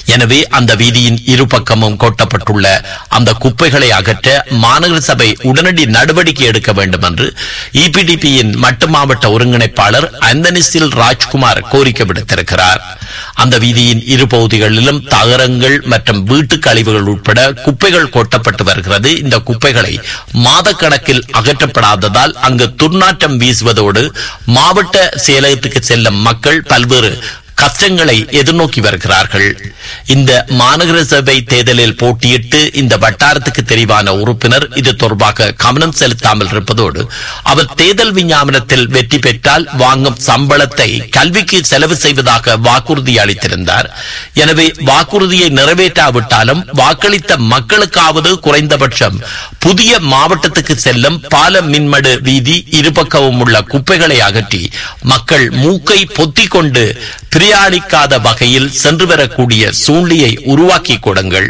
எனவே அந்த வீதியின் இரு பக்கமும் கொட்டப்பட்டுள்ள அந்த குப்பைகளை அகற்ற மாநகர சபை உடனடி நடவடிக்கை எடுக்க வேண்டும் என்று இபிடிபியின் மட்டு மாவட்ட ஒருங்கிணைப்பாளர் அந்தனிசில் ராஜ்குமார் கோரிக்கை விடுத்திருக்கிறார் அந்த வீதியின் இரு பகுதிகளிலும் தகரங்கள் மற்றும் வீட்டு கழிவுகள் உட்பட குப்பைகள் கொட்டப்பட்டு வருகிறது இந்த குப்பைகளை மாதக்கணக்கில் அகற்றப்படாததால் அங்கு துர்நாற்றம் வீசுவதோடு மாவட்ட செயலகத்துக்கு செல்லும் மக்கள் பல்வேறு கஷ்டங்களை எதிர்நோக்கி வருகிறார்கள் இந்த மாநகர சபை தேர்தலில் போட்டியிட்டு இந்த வட்டாரத்துக்கு தெரிவான உறுப்பினர் இது தொடர்பாக கவனம் செலுத்தாமல் இருப்பதோடு அவர் தேர்தல் விஞ்ஞாபனத்தில் வெற்றி பெற்றால் வாங்கும் சம்பளத்தை கல்விக்கு செலவு செய்வதாக வாக்குறுதி அளித்திருந்தார் எனவே வாக்குறுதியை நிறைவேற்றாவிட்டாலும் வாக்களித்த மக்களுக்காவது குறைந்தபட்சம் புதிய மாவட்டத்துக்கு செல்லும் பால மின்மடு வீதி இருபக்கமும் உள்ள குப்பைகளை அகற்றி மக்கள் மூக்கை பொத்திக் கொண்டு பிரயாணிக்காத வகையில் சென்று வரக்கூடிய சூழ்நிலையை உருவாக்கி கொடுங்கள்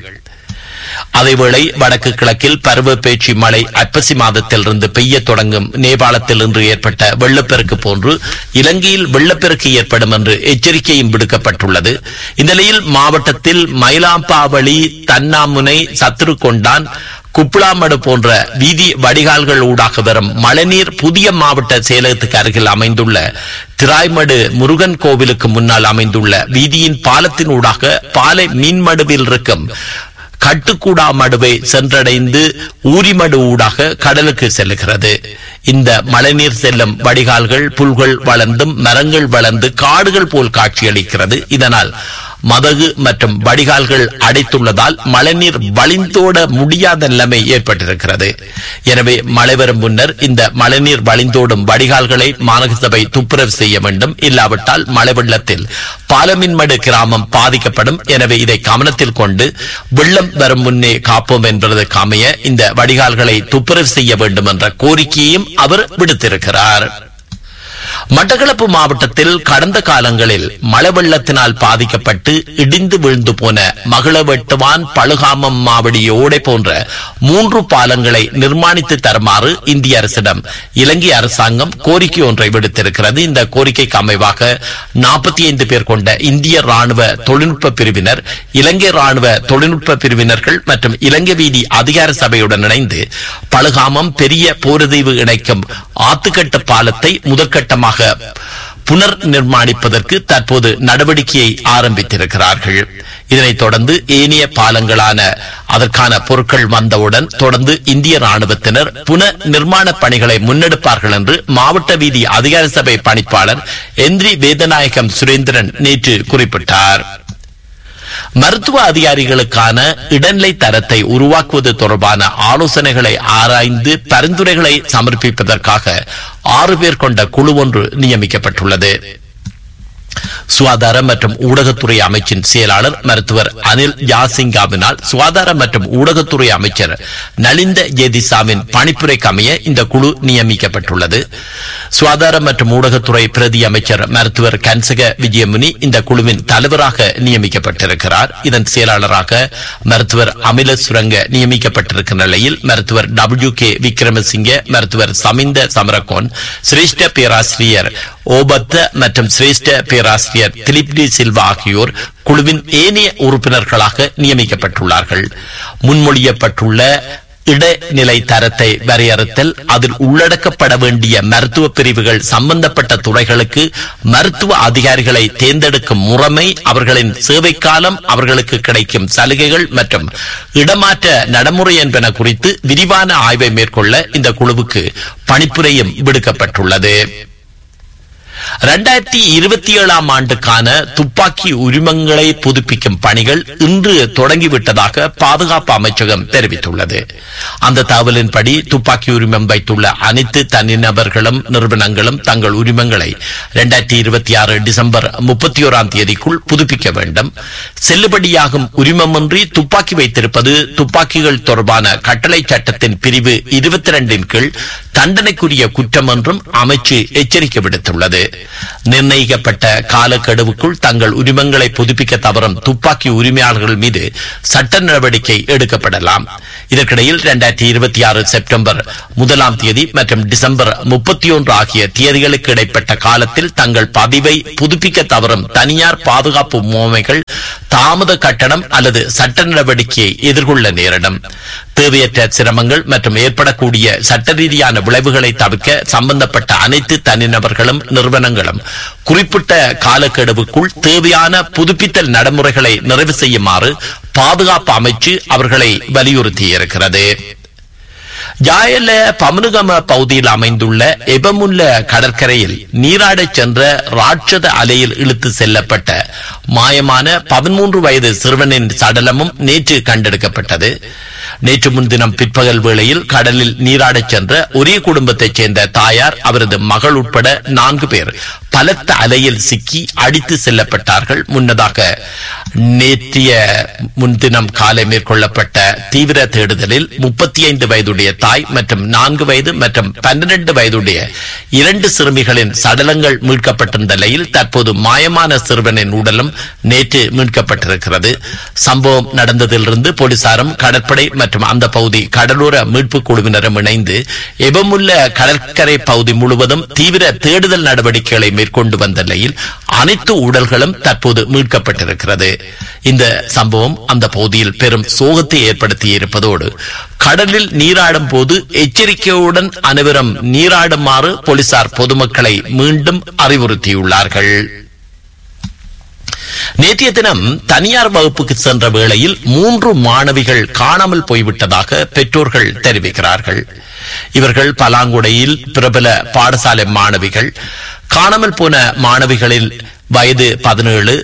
அதேவேளை வடக்கு கிழக்கில் பருவப்பேச்சி மழை ஐப்பசி மாதத்திலிருந்து பெய்ய தொடங்கும் நேபாளத்தில் இன்று ஏற்பட்ட வெள்ளப்பெருக்கு போன்று இலங்கையில் வெள்ளப்பெருக்கு ஏற்படும் என்று எச்சரிக்கையும் விடுக்கப்பட்டுள்ளது இந்த நிலையில் மாவட்டத்தில் மயிலாம்பாவளி தன்னாமுனை சத்துருக்கொண்டான் குப்ளாமடு போன்ற வீதி வடிகால்கள் ஊடாக வரும் மழைநீர் புதிய மாவட்ட செயலகத்துக்கு அருகில் அமைந்துள்ள திராய்மடு முருகன் கோவிலுக்கு முன்னால் அமைந்துள்ள வீதியின் பாலத்தின் ஊடாக பாலை மீன்மடுவில் இருக்கும் கட்டுக்கூடா மடுவை சென்றடைந்து ஊரிமடு ஊடாக கடலுக்கு செல்லுகிறது இந்த மழைநீர் செல்லும் வடிகால்கள் புல்கள் வளர்ந்தும் மரங்கள் வளர்ந்து காடுகள் போல் காட்சியளிக்கிறது இதனால் மதகு மற்றும் வடிகால்கள் அடைத்துள்ளதால் மழைநீர் வழிந்தோட முடியாத நிலைமை ஏற்பட்டிருக்கிறது எனவே மழை வரும் முன்னர் இந்த மழைநீர் வழிந்தோடும் வடிகால்களை மாநகர சபை துப்புரவு செய்ய வேண்டும் இல்லாவிட்டால் மழை வெள்ளத்தில் பாலமின்மடு கிராமம் பாதிக்கப்படும் எனவே இதை கவனத்தில் கொண்டு வெள்ளம் வரும் முன்னே காப்போம் என்பதற்கு அமைய இந்த வடிகால்களை துப்புரவு செய்ய வேண்டும் என்ற கோரிக்கையையும் அவர் விடுத்திருக்கிறார் மட்டக்களப்பு மாவட்டத்தில் கடந்த காலங்களில் மழை வெள்ளத்தினால் பாதிக்கப்பட்டு இடிந்து விழுந்து போன மகளவெட்டுவான் பழுகாமம் மாவடி ஓடை போன்ற மூன்று பாலங்களை நிர்மாணித்து தருமாறு இந்திய அரசிடம் இலங்கை அரசாங்கம் கோரிக்கை ஒன்றை விடுத்திருக்கிறது இந்த கோரிக்கைக்கு அமைவாக நாற்பத்தி ஐந்து பேர் கொண்ட இந்திய ராணுவ தொழில்நுட்ப பிரிவினர் இலங்கை ராணுவ தொழில்நுட்ப பிரிவினர்கள் மற்றும் இலங்கை வீதி அதிகார சபையுடன் இணைந்து பழுகாமம் பெரிய போரதீவு இணைக்கும் ஆத்துக்கட்டு பாலத்தை முதற்கட்டமாக புனர் நிர்மாணிப்பதற்கு தற்போது நடவடிக்கையை ஆரம்பித்திருக்கிறார்கள் இதனைத் தொடர்ந்து ஏனைய பாலங்களான அதற்கான பொருட்கள் வந்தவுடன் தொடர்ந்து இந்திய ராணுவத்தினர் புன நிர்மாண பணிகளை முன்னெடுப்பார்கள் என்று மாவட்ட வீதி அதிகார சபை பணிப்பாளர் எந்திரி வேதநாயகம் சுரேந்திரன் நேற்று குறிப்பிட்டார் மருத்துவ அதிகாரிகளுக்கான இடைநிலை தரத்தை உருவாக்குவது தொடர்பான ஆலோசனைகளை ஆராய்ந்து பரிந்துரைகளை சமர்ப்பிப்பதற்காக ஆறு பேர் கொண்ட குழு ஒன்று நியமிக்கப்பட்டுள்ளது சுகாதார மற்றும் ஊடகத்துறை அமைச்சின் செயலாளர் மருத்துவர் அனில் யாசிங்காவினால் சுகாதார மற்றும் ஊடகத்துறை அமைச்சர் நலிந்த ஜேதிசாவின் பணிப்புரைக்கு அமைய இந்த குழு நியமிக்கப்பட்டுள்ளது சுகாதார மற்றும் ஊடகத்துறை பிரதி அமைச்சர் மருத்துவர் கன்சக விஜயமுனி இந்த குழுவின் தலைவராக நியமிக்கப்பட்டிருக்கிறார் இதன் செயலாளராக மருத்துவர் அமில சுரங்க நியமிக்கப்பட்டிருக்கிற நிலையில் மருத்துவர் டபிள்யூ கே விக்ரமசிங்க மருத்துவர் சமிந்த சமரகோன் சிரேஷ்ட பேராசிரியர் ஓபத்த மற்றும் சிரேஷ்ட பேராசிரியர் திலிப் டி சில்வா ஆகியோர் குழுவின் ஏனைய உறுப்பினர்களாக நியமிக்கப்பட்டுள்ளார்கள் முன்மொழியப்பட்டுள்ள இடைநிலை தரத்தை வரையறுத்தல் அதில் உள்ளடக்கப்பட வேண்டிய மருத்துவ பிரிவுகள் சம்பந்தப்பட்ட துறைகளுக்கு மருத்துவ அதிகாரிகளை தேர்ந்தெடுக்கும் முறைமை அவர்களின் சேவை காலம் அவர்களுக்கு கிடைக்கும் சலுகைகள் மற்றும் இடமாற்ற நடைமுறை என்பன குறித்து விரிவான ஆய்வை மேற்கொள்ள இந்த குழுவுக்கு பணிப்புரையும் விடுக்கப்பட்டுள்ளது இரண்டாயிரத்தி இருபத்தி ஏழாம் ஆண்டுக்கான துப்பாக்கி உரிமங்களை புதுப்பிக்கும் பணிகள் இன்று தொடங்கிவிட்டதாக பாதுகாப்பு அமைச்சகம் தெரிவித்துள்ளது அந்த தகவலின்படி துப்பாக்கி உரிமம் வைத்துள்ள அனைத்து தனிநபர்களும் நிறுவனங்களும் தங்கள் உரிமங்களை இரண்டாயிரத்தி இருபத்தி ஆறு டிசம்பர் முப்பத்தி ஓராம் தேதிக்குள் புதுப்பிக்க வேண்டும் செல்லுபடியாகும் உரிமமின்றி துப்பாக்கி வைத்திருப்பது துப்பாக்கிகள் தொடர்பான கட்டளை சட்டத்தின் பிரிவு இருபத்தி இரண்டின் கீழ் தண்டனைக்குரிய குற்றம் என்றும் அமைச்சு எச்சரிக்கை விடுத்துள்ளது நிர்ணயிக்கப்பட்ட காலக்கெடுவுக்குள் தங்கள் உரிமங்களை புதுப்பிக்க தவறும் துப்பாக்கி உரிமையாளர்கள் மீது சட்ட நடவடிக்கை எடுக்கப்படலாம் இதற்கிடையில் இரண்டாயிரத்தி இருபத்தி ஆறு செப்டம்பர் முதலாம் தேதி மற்றும் டிசம்பர் முப்பத்தி ஒன்று ஆகிய தேதிகளுக்கு இடைப்பட்ட காலத்தில் தங்கள் பதிவை புதுப்பிக்க தவறும் தனியார் பாதுகாப்பு முகமைகள் தாமத கட்டணம் அல்லது சட்ட நடவடிக்கையை எதிர்கொள்ள நேரிடும் தேவையற்ற சிரமங்கள் மற்றும் ஏற்படக்கூடிய சட்ட ரீதியான விளைவுகளை தவிர்க்க சம்பந்தப்பட்ட அனைத்து தனிநபர்களும் நிறுவனங்களும் குறிப்பிட்ட காலக்கெடுவுக்குள் தேவையான புதுப்பித்தல் நடைமுறைகளை நிறைவு செய்யுமாறு பாதுகாப்பு அமைச்சு அவர்களை வலியுறுத்தியிருக்கிறது ஜாயல பமனுகம பகுதியில் அமைந்துள்ள எபமுல்ல கடற்கரையில் நீராடச் சென்ற ராட்சத அலையில் இழுத்து செல்லப்பட்ட மாயமான பதிமூன்று வயது சிறுவனின் சடலமும் நேற்று கண்டெடுக்கப்பட்டது நேற்று முன்தினம் பிற்பகல் வேளையில் கடலில் நீராடச் சென்ற ஒரே குடும்பத்தைச் சேர்ந்த தாயார் அவரது மகள் உட்பட நான்கு பேர் பலத்த அலையில் சிக்கி அடித்து செல்லப்பட்டார்கள் முன்னதாக நேற்றைய முன்தினம் காலை மேற்கொள்ளப்பட்ட தீவிர தேடுதலில் முப்பத்தி ஐந்து வயதுடைய தாய் மற்றும் நான்கு வயது மற்றும் பன்னிரண்டு வயதுடைய இரண்டு சிறுமிகளின் சடலங்கள் மீட்கப்பட்டிருந்த நிலையில் தற்போது மாயமான சிறுவனின் உடலும் நேற்று மீட்கப்பட்டிருக்கிறது சம்பவம் நடந்ததிலிருந்து போலீசாரும் கடற்படை மற்றும் அந்த பகுதி கடலோர மீட்பு குழுவினரும் இணைந்து எபமுள்ள கடற்கரை பகுதி முழுவதும் தீவிர தேடுதல் நடவடிக்கைகளை மேற்கொண்டு வந்த நிலையில் அனைத்து உடல்களும் தற்போது மீட்கப்பட்டிருக்கிறது இந்த சம்பவம் அந்த பகுதியில் பெரும் சோகத்தை ஏற்படுத்தி இருப்பதோடு கடலில் நீராடும் போது எச்சரிக்கையுடன் அனைவரும் நீராடுமாறு போலீசார் பொதுமக்களை மீண்டும் அறிவுறுத்தியுள்ளார்கள் நேற்றைய தினம் தனியார் வகுப்புக்கு சென்ற வேளையில் மூன்று மாணவிகள் காணாமல் போய்விட்டதாக பெற்றோர்கள் தெரிவிக்கிறார்கள் இவர்கள் பலாங்குடையில் பிரபல பாடசாலை மாணவிகள் காணாமல் போன மாணவிகளில் வயது பதினேழு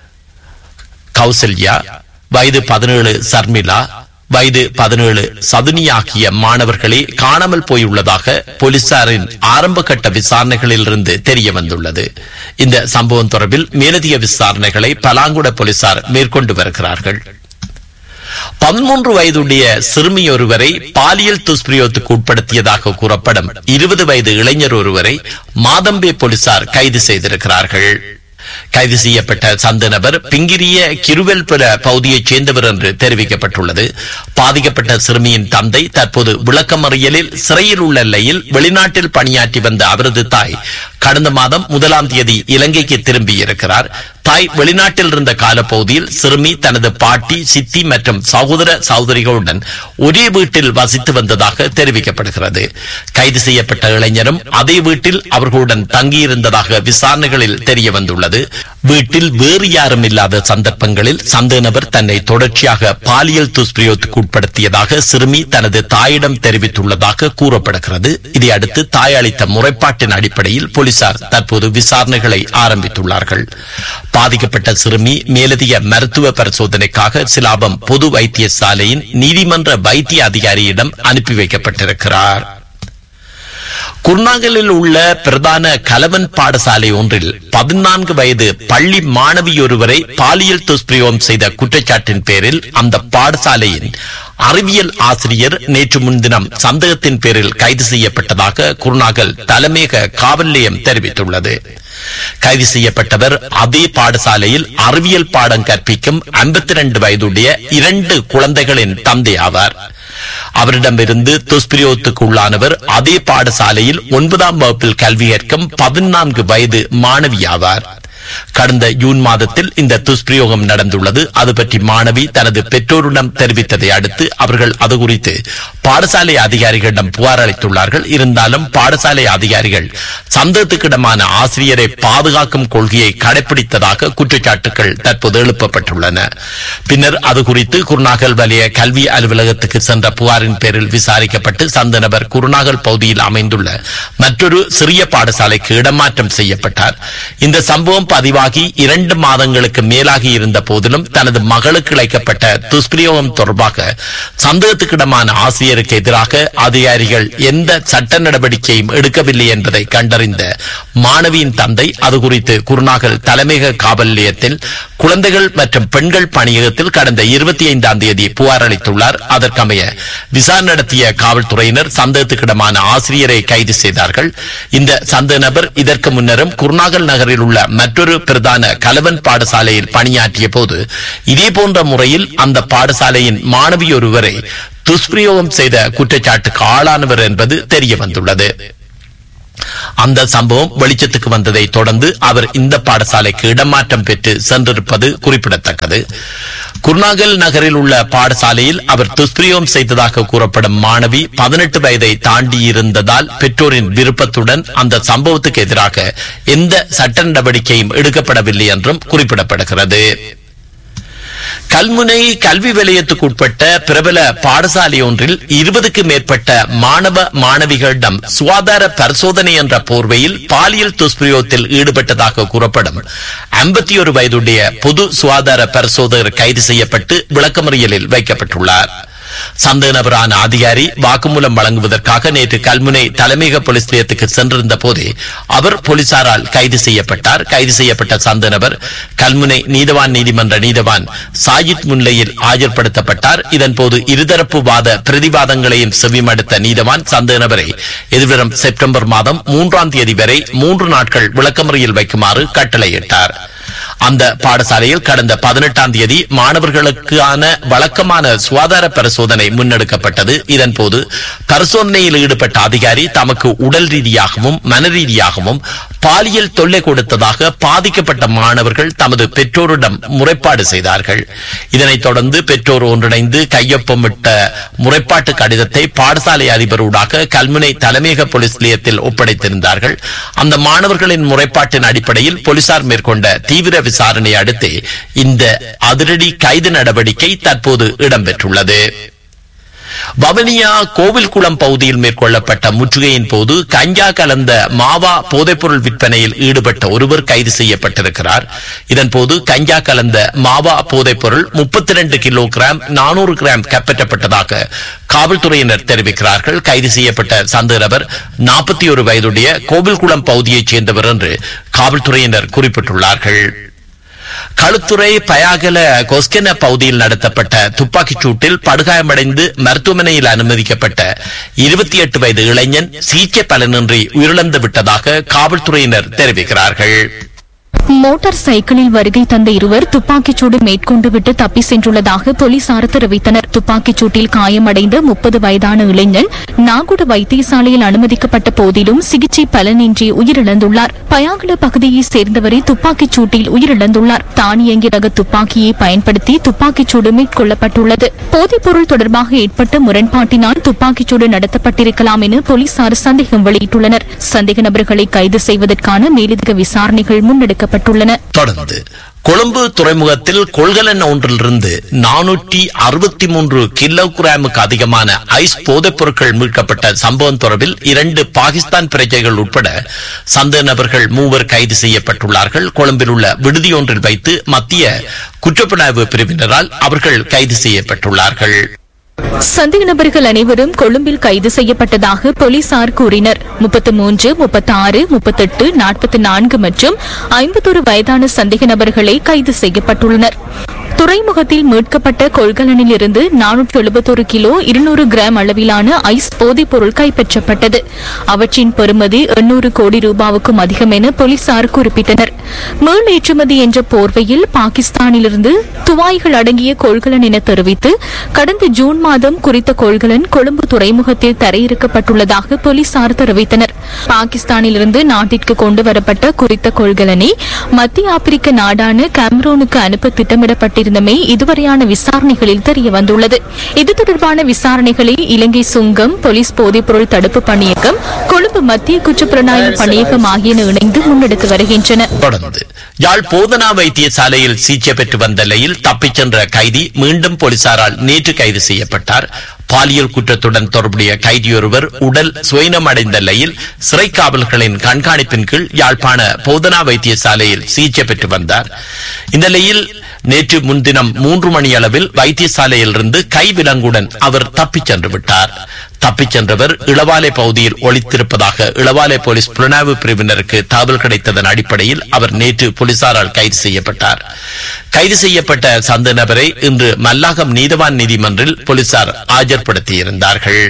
கௌசல்யா வயது பதினேழு சர்மிளா வயது பதினேழு சதுனி ஆகிய மாணவர்களே காணாமல் போயுள்ளதாக போலீசாரின் ஆரம்ப கட்ட விசாரணைகளில் இருந்து தெரிய வந்துள்ளது இந்த சம்பவம் தொடர்பில் மேலதிக விசாரணைகளை பலாங்குட போலீசார் மேற்கொண்டு வருகிறார்கள் பதிமூன்று வயதுடைய சிறுமி ஒருவரை பாலியல் துஷ்பிரயோகத்துக்கு உட்படுத்தியதாக கூறப்படும் இருபது வயது இளைஞர் ஒருவரை மாதம்பே போலீசார் கைது செய்திருக்கிறார்கள் கைது செய்யப்பட்ட சந்த நபர் பிங்கிரிய கிருவெல்புர பகுதியைச் சேர்ந்தவர் என்று தெரிவிக்கப்பட்டுள்ளது பாதிக்கப்பட்ட சிறுமியின் தந்தை தற்போது விளக்கமறியலில் சிறையில் உள்ள நிலையில் வெளிநாட்டில் பணியாற்றி வந்த அவரது தாய் கடந்த மாதம் முதலாம் தேதி இலங்கைக்கு திரும்பியிருக்கிறார் தாய் வெளிநாட்டில் இருந்த காலப்பகுதியில் சிறுமி தனது பாட்டி சித்தி மற்றும் சகோதர சகோதரிகளுடன் ஒரே வீட்டில் வசித்து வந்ததாக தெரிவிக்கப்படுகிறது கைது செய்யப்பட்ட இளைஞரும் அதே வீட்டில் அவர்களுடன் தங்கியிருந்ததாக விசாரணைகளில் தெரிய வந்துள்ளது வீட்டில் வேறு யாரும் இல்லாத சந்தர்ப்பங்களில் சந்தேக நபர் தன்னை தொடர்ச்சியாக பாலியல் துஷ்பிரயோகத்துக்கு உட்படுத்தியதாக சிறுமி தனது தாயிடம் தெரிவித்துள்ளதாக கூறப்படுகிறது இதையடுத்து தாய் அளித்த முறைப்பாட்டின் அடிப்படையில் போலீசார் தற்போது விசாரணைகளை ஆரம்பித்துள்ளார்கள் பாதிக்கப்பட்ட சிறுமி மேலதிக மருத்துவ பரிசோதனைக்காக சிலாபம் பொது வைத்தியசாலையின் நீதிமன்ற வைத்திய அதிகாரியிடம் அனுப்பி வைக்கப்பட்டிருக்கிறார் குர்நாகலில் உள்ள பிரதான கலவன் பாடசாலை ஒன்றில் பதினான்கு வயது பள்ளி மாணவியொருவரை பாலியல் துஷ்பிரயோகம் செய்த குற்றச்சாட்டின் பேரில் அந்த பாடசாலையின் அறிவியல் ஆசிரியர் நேற்று முன்தினம் சந்தேகத்தின் பேரில் கைது செய்யப்பட்டதாக குருநாகல் தலைமையக காவல் நிலையம் தெரிவித்துள்ளது கைது செய்யப்பட்டவர் அதே பாடசாலையில் அறிவியல் பாடம் கற்பிக்கும் ஐம்பத்தி இரண்டு வயதுடைய இரண்டு குழந்தைகளின் தந்தை ஆவார் அவரிடமிருந்து துஷ்பிரயோகத்துக்கு உள்ளானவர் அதே பாடசாலையில் ஒன்பதாம் வகுப்பில் கல்வி கற்கும் பதினான்கு வயது மாணவி ஆவார் கடந்த ஜூன் மாதத்தில் இந்த துஷ்பிரயோகம் நடந்துள்ளது அது பற்றி மாணவி தனது பெற்றோரிடம் தெரிவித்ததை அடுத்து அவர்கள் அது குறித்து பாடசாலை அதிகாரிகளிடம் புகார் அளித்துள்ளார்கள் இருந்தாலும் பாடசாலை அதிகாரிகள் சந்தேகத்துக்கிடமான ஆசிரியரை பாதுகாக்கும் கொள்கையை கடைபிடித்ததாக குற்றச்சாட்டுகள் தற்போது எழுப்பப்பட்டுள்ளன பின்னர் அது குறித்து குருநாகல் வலய கல்வி அலுவலகத்துக்கு சென்ற புகாரின் பேரில் விசாரிக்கப்பட்டு சந்த நபர் குருநாகல் பகுதியில் அமைந்துள்ள மற்றொரு சிறிய பாடசாலைக்கு இடமாற்றம் செய்யப்பட்டார் இந்த சம்பவம் பதிவாகி இரண்டு மாதங்களுக்கு மேலாகி இருந்த போதிலும் தனது மகளுக்கு இழைக்கப்பட்ட துஷ்பிரயோகம் தொடர்பாக சந்தேகத்துக்கிடமான ஆசிரியருக்கு எதிராக அதிகாரிகள் எந்த சட்ட நடவடிக்கையும் எடுக்கவில்லை என்பதை கண்டறிந்த மாணவியின் தந்தை அது குறித்து குருநாகல் தலைமையக காவல் நிலையத்தில் குழந்தைகள் மற்றும் பெண்கள் பணியகத்தில் கடந்த இருபத்தி ஐந்தாம் தேதி புகார் அளித்துள்ளார் அதற்கமைய விசாரணை நடத்திய காவல்துறையினர் சந்தேகத்துக்கிடமான ஆசிரியரை கைது செய்தார்கள் இந்த சந்தேக நபர் இதற்கு முன்னரும் குருநாகல் நகரில் உள்ள மற்றொரு பிரதான கலவன் பாடசாலையில் பணியாற்றிய போது இதேபோன்ற முறையில் அந்த பாடசாலையின் மாணவி ஒருவரை துஷ்பிரயோகம் செய்த குற்றச்சாட்டுக்கு ஆளானவர் என்பது தெரிய வந்துள்ளது அந்த சம்பவம் வெளிச்சத்துக்கு வந்ததை தொடர்ந்து அவர் இந்த பாடசாலைக்கு இடமாற்றம் பெற்று சென்றிருப்பது குறிப்பிடத்தக்கது குர்நாகல் நகரில் உள்ள பாடசாலையில் அவர் துஷ்பிரயோகம் செய்ததாக கூறப்படும் மாணவி பதினெட்டு வயதை தாண்டியிருந்ததால் பெற்றோரின் விருப்பத்துடன் அந்த சம்பவத்துக்கு எதிராக எந்த சட்ட நடவடிக்கையும் எடுக்கப்படவில்லை என்றும் குறிப்பிடப்படுகிறது கல்முனை கல்வி வலயத்துக்கு உட்பட்ட பிரபல பாடசாலை ஒன்றில் இருபதுக்கு மேற்பட்ட மாணவ மாணவிகளிடம் சுகாதார பரிசோதனை என்ற போர்வையில் பாலியல் துஷ்பிரயோகத்தில் ஈடுபட்டதாக கூறப்படும் ஐம்பத்தி ஒரு வயதுடைய பொது சுகாதார பரிசோதகர் கைது செய்யப்பட்டு விளக்கமறியலில் வைக்கப்பட்டுள்ளார் சந்தேக நபரான அதிகாரி வாக்குமூலம் வழங்குவதற்காக நேற்று கல்முனை தலைமையக போலீஸ் நிலையத்துக்கு சென்றிருந்த போதே அவர் போலீசாரால் கைது செய்யப்பட்டார் கைது செய்யப்பட்ட சந்தேக நபர் கல்முனை நீதவான் நீதிமன்ற நீதவான் சாயித் முன்னிலையில் ஆஜர்படுத்தப்பட்டார் இதன்போது இருதரப்பு வாத பிரதிவாதங்களையும் செவிமடுத்த நீதவான் சந்தேக நபரை எதிர்வரும் செப்டம்பர் மாதம் மூன்றாம் தேதி வரை மூன்று நாட்கள் விளக்கமறியில் வைக்குமாறு கட்டளையிட்டார் அந்த பாடசாலையில் கடந்த பதினெட்டாம் தேதி மாணவர்களுக்கான வழக்கமான சுகாதார பரிசோதனை முன்னெடுக்கப்பட்டது இதன்போது பரிசோதனையில் ஈடுபட்ட அதிகாரி தமக்கு உடல் ரீதியாகவும் மன ரீதியாகவும் பாலியல் தொல்லை கொடுத்ததாக பாதிக்கப்பட்ட மாணவர்கள் தமது பெற்றோரிடம் முறைப்பாடு செய்தார்கள் இதனைத் தொடர்ந்து பெற்றோர் ஒன்றிணைந்து கையொப்பமிட்ட முறைப்பாட்டு கடிதத்தை பாடசாலை அதிபரூடாக கல்முனை தலைமையக போலீஸ் நிலையத்தில் ஒப்படைத்திருந்தார்கள் அந்த மாணவர்களின் முறைப்பாட்டின் அடிப்படையில் போலீசார் மேற்கொண்ட தீவிர விசாரணை அடுத்து இந்த அதிரடி கைது நடவடிக்கை தற்போது இடம்பெற்றுள்ளது வவனியா கோவில்குளம் பகுதியில் மேற்கொள்ளப்பட்ட முற்றுகையின் போது கஞ்சா கலந்த மாவா போதைப்பொருள் விற்பனையில் ஈடுபட்ட ஒருவர் கைது செய்யப்பட்டிருக்கிறார் இதன்போது கஞ்சா கலந்த மாவா போதைப்பொருள் முப்பத்தி ரெண்டு கிலோ கிராம் நானூறு கிராம் கைப்பற்றப்பட்டதாக காவல்துறையினர் தெரிவிக்கிறார்கள் கைது செய்யப்பட்ட சந்தேக நபர் நாற்பத்தி ஒரு வயதுடைய கோவில்குளம் பகுதியைச் சேர்ந்தவர் என்று காவல்துறையினர் குறிப்பிட்டுள்ளார்கள் களுத்துறை பயாகல கொஸ்கென பகுதியில் நடத்தப்பட்ட துப்பாக்கிச் சூட்டில் படுகாயமடைந்து மருத்துவமனையில் அனுமதிக்கப்பட்ட இருபத்தி எட்டு வயது இளைஞன் சிகிச்சை பலனின்றி உயிரிழந்து விட்டதாக காவல்துறையினர் தெரிவிக்கிறார்கள் மோட்டார் சைக்கிளில் வருகை தந்த இருவர் துப்பாக்கிச்சூடு மேற்கொண்டு விட்டு தப்பி சென்றுள்ளதாக போலீசார் தெரிவித்தனர் துப்பாக்கிச் சூட்டில் காயமடைந்த முப்பது வயதான இளைஞன் நாகுட வைத்தியசாலையில் அனுமதிக்கப்பட்ட போதிலும் சிகிச்சை பலனின்றி உயிரிழந்துள்ளார் பயாகுல பகுதியைச் சேர்ந்தவரை துப்பாக்கிச் சூட்டில் உயிரிழந்துள்ளார் தானியங்கி ரக துப்பாக்கியை பயன்படுத்தி துப்பாக்கிச்சூடு மேற்கொள்ளப்பட்டுள்ளது போதைப்பொருள் தொடர்பாக ஏற்பட்ட முரண்பாட்டினால் துப்பாக்கிச்சூடு நடத்தப்பட்டிருக்கலாம் என போலீசார் சந்தேகம் வெளியிட்டுள்ளனர் சந்தேக நபர்களை கைது செய்வதற்கான மேலதிக விசாரணைகள் முன்னெடுக்கப்பட்டுள்ளன தொடர்ந்து கொழும்பு துறைமுகத்தில் கொள்கலன் ஒன்றிலிருந்து நானூற்றி அறுபத்தி மூன்று கிலோகிராமுக்கு அதிகமான ஐஸ் போதைப் பொருட்கள் மீட்கப்பட்ட சம்பவம் தொடர்பில் இரண்டு பாகிஸ்தான் பிரஜைகள் உட்பட சந்தேக நபர்கள் மூவர் கைது செய்யப்பட்டுள்ளார்கள் கொழும்பில் உள்ள விடுதி ஒன்றில் வைத்து மத்திய குற்றப்புலனாய்வு பிரிவினரால் அவர்கள் கைது செய்யப்பட்டுள்ளார்கள் சந்தேக நபர்கள் அனைவரும் கொழும்பில் கைது செய்யப்பட்டதாக போலீசார் கூறினர் முப்பத்தி மூன்று முப்பத்தி ஆறு முப்பத்தெட்டு நாற்பத்தி நான்கு மற்றும் ஐம்பத்தொரு வயதான சந்தேக நபர்களை கைது செய்யப்பட்டுள்ளனர் துறைமுகத்தில் மீட்கப்பட்ட கொள்கலனில் இருந்து நானூற்று எழுபத்தொரு கிலோ இருநூறு கிராம் அளவிலான ஐஸ் போதைப் பொருள் கைப்பற்றப்பட்டது அவற்றின் பெறுமதி எண்ணூறு கோடி ரூபாவுக்கும் அதிகம் என போலீசார் குறிப்பிட்டனர் மீள் ஏற்றுமதி என்ற போர்வையில் பாகிஸ்தானிலிருந்து துவாய்கள் அடங்கிய கொள்கலன் என தெரிவித்து கடந்த ஜூன் மாதம் குறித்த கொள்கலன் கொழும்பு துறைமுகத்தில் தரையிறக்கப்பட்டுள்ளதாக போலீசார் தெரிவித்தனர் பாகிஸ்தானிலிருந்து நாட்டிற்கு கொண்டு வரப்பட்ட குறித்த கொள்கலனை மத்திய ஆப்பிரிக்க நாடான கேமரூனுக்கு அனுப்ப திட்டமிடப்பட்டிருந்தமை இதுவரையான விசாரணைகளில் தெரிய வந்துள்ளது இது தொடர்பான விசாரணைகளை இலங்கை சுங்கம் போலீஸ் போதைப்பொருள் தடுப்பு பணியகம் கொழும்பு மத்திய குற்றப்புலனாய்வு பணியகம் ஆகியன இணைந்து முன்னெடுத்து வருகின்றன தொடர்ந்து யாழ் போதனா வைத்தியசாலையில் சிகிச்சை பெற்று வந்த நிலையில் தப்பிச் சென்ற கைதி மீண்டும் போலீசாரால் நேற்று கைது செய்யப்பட்டார் பாலியல் குற்றத்துடன் தொடர்புடைய கைதியொருவர் உடல் சுயனமடைந்த நிலையில் சிறை காவல்களின் கண்காணிப்பின் கீழ் யாழ்ப்பாண போதனா வைத்தியசாலையில் சிகிச்சை பெற்று வந்தார் இந்த நிலையில் நேற்று முன்தினம் மூன்று மணி அளவில் வைத்தியசாலையிலிருந்து கைவிலங்குடன் அவர் தப்பிச் சென்று விட்டார் தப்பிச் சென்றவர் இளவாலை பகுதியில் ஒளித்திருப்பதாக இளவாலை போலீஸ் புலனாய்வு பிரிவினருக்கு தகவல் கிடைத்ததன் அடிப்படையில் அவர் நேற்று போலீசாரால் கைது செய்யப்பட்டார் கைது செய்யப்பட்ட சந்த நபரை இன்று மல்லாகம் நீதவான் நீதிமன்றில் போலீசார் ஆஜர்படுத்தியிருந்தார்கள்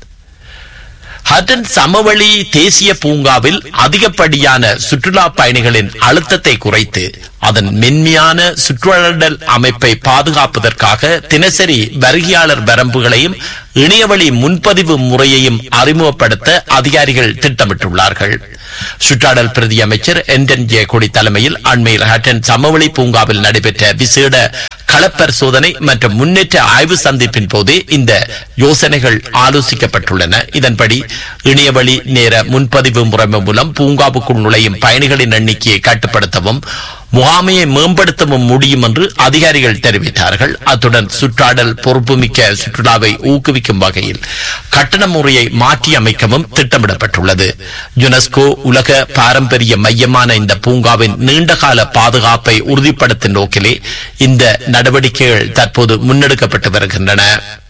ஹட்டன் சமவெளி தேசிய பூங்காவில் அதிகப்படியான சுற்றுலா பயணிகளின் அழுத்தத்தை குறைத்து அதன் மென்மையான சுற்றுலல் அமைப்பை பாதுகாப்பதற்காக தினசரி வருகையாளர் வரம்புகளையும் இணையவழி முன்பதிவு முறையையும் அறிமுகப்படுத்த அதிகாரிகள் திட்டமிட்டுள்ளார்கள் சுற்றாடல் பிரதி அமைச்சர் என்டன் ஜெயக்கொடி தலைமையில் அண்மையில் ஹட்டன் சமவெளி பூங்காவில் நடைபெற்ற விசேட களப்பரிசோதனை மற்றும் முன்னேற்ற ஆய்வு சந்திப்பின் போதே இந்த யோசனைகள் ஆலோசிக்கப்பட்டுள்ளன இதன்படி இணையவழி நேர முன்பதிவு முறைமை மூலம் பூங்காவுக்குள் நுழையும் பயணிகளின் எண்ணிக்கையை கட்டுப்படுத்தவும் முகாமையை மேம்படுத்தவும் முடியும் என்று அதிகாரிகள் தெரிவித்தார்கள் அத்துடன் சுற்றாடல் பொறுப்புமிக்க சுற்றுலாவை ஊக்குவிக்கும் வகையில் கட்டண முறையை மாற்றி அமைக்கவும் திட்டமிடப்பட்டுள்ளது யுனெஸ்கோ உலக பாரம்பரிய மையமான இந்த பூங்காவின் நீண்டகால பாதுகாப்பை உறுதிப்படுத்தும் நோக்கிலே இந்த நடவடிக்கைகள் தற்போது முன்னெடுக்கப்பட்டு வருகின்றன